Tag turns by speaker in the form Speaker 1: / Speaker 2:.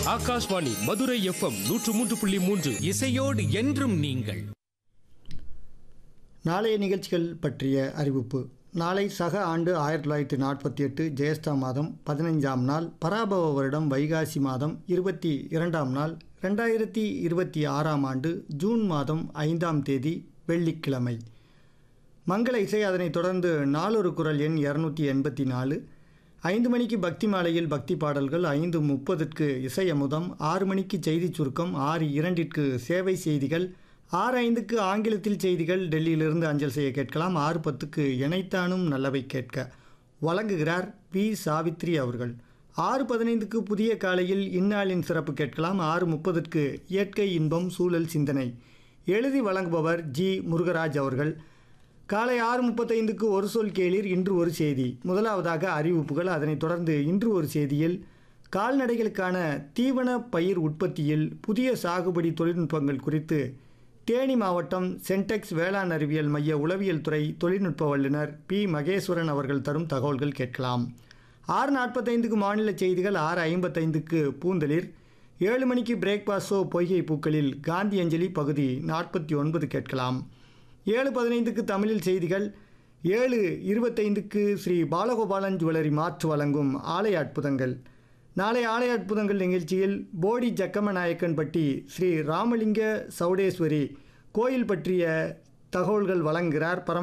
Speaker 1: Akashvani Madurai FM நூற்று மூன்று புள்ளி மூன்று
Speaker 2: இசையோடு என்றும் நீங்கள்
Speaker 3: நாளைய நிகழ்ச்சிகள் பற்றிய அறிவிப்பு நாளை சக ஆண்டு ஆயிரத்தி தொள்ளாயிரத்தி நாற்பத்தி எட்டு ஜெயஸ்தா மாதம் பதினைஞ்சாம் நாள் பராபவ வருடம் வைகாசி மாதம் இருபத்தி இரண்டாம் நாள் ரெண்டாயிரத்தி இருபத்தி ஆறாம் ஆண்டு ஜூன் மாதம் ஐந்தாம் தேதி வெள்ளிக்கிழமை மங்கள இசை அதனைத் தொடர்ந்து நாளொரு குரல் எண் இரநூத்தி எண்பத்தி நாலு ஐந்து மணிக்கு பக்தி மாலையில் பக்தி பாடல்கள் ஐந்து முப்பதுக்கு இசை அமுதம் ஆறு மணிக்கு செய்திச் சுருக்கம் ஆறு இரண்டிற்கு சேவை செய்திகள் ஆறு ஐந்துக்கு ஆங்கிலத்தில் செய்திகள் டெல்லியிலிருந்து அஞ்சல் செய்ய கேட்கலாம் ஆறு பத்துக்கு இணைத்தானும் நல்லவை கேட்க வழங்குகிறார் பி சாவித்ரி அவர்கள் ஆறு பதினைந்துக்கு புதிய காலையில் இந்நாளின் சிறப்பு கேட்கலாம் ஆறு முப்பதுக்கு இயற்கை இன்பம் சூழல் சிந்தனை எழுதி வழங்குபவர் ஜி முருகராஜ் அவர்கள் காலை ஆறு முப்பத்தைந்துக்கு ஒரு சொல் கேளீர் இன்று ஒரு செய்தி முதலாவதாக அறிவிப்புகள் அதனைத் தொடர்ந்து இன்று ஒரு செய்தியில் கால்நடைகளுக்கான தீவன பயிர் உற்பத்தியில் புதிய சாகுபடி தொழில்நுட்பங்கள் குறித்து தேனி மாவட்டம் சென்டெக்ஸ் வேளாண் அறிவியல் மைய உளவியல் துறை தொழில்நுட்ப வல்லுநர் பி மகேஸ்வரன் அவர்கள் தரும் தகவல்கள் கேட்கலாம் ஆறு நாற்பத்தைந்துக்கு மாநில செய்திகள் ஆறு ஐம்பத்தைந்துக்கு பூந்தளிர் ஏழு மணிக்கு பிரேக்பாஸ்ட் ஷோ பொய்கை பூக்களில் காந்தி அஞ்சலி பகுதி நாற்பத்தி ஒன்பது கேட்கலாம் ஏழு பதினைந்துக்கு தமிழில் செய்திகள் ஏழு இருபத்தைந்துக்கு ஸ்ரீ பாலகோபாலன் ஜுவல்லரி மாற்று வழங்கும் ஆலய அற்புதங்கள் நாளை ஆலய அற்புதங்கள் நிகழ்ச்சியில் போடி ஜக்கமநாயக்கன்பட்டி ஸ்ரீ ராமலிங்க சௌடேஸ்வரி கோயில் பற்றிய தகவல்கள் வழங்குகிறார் பரம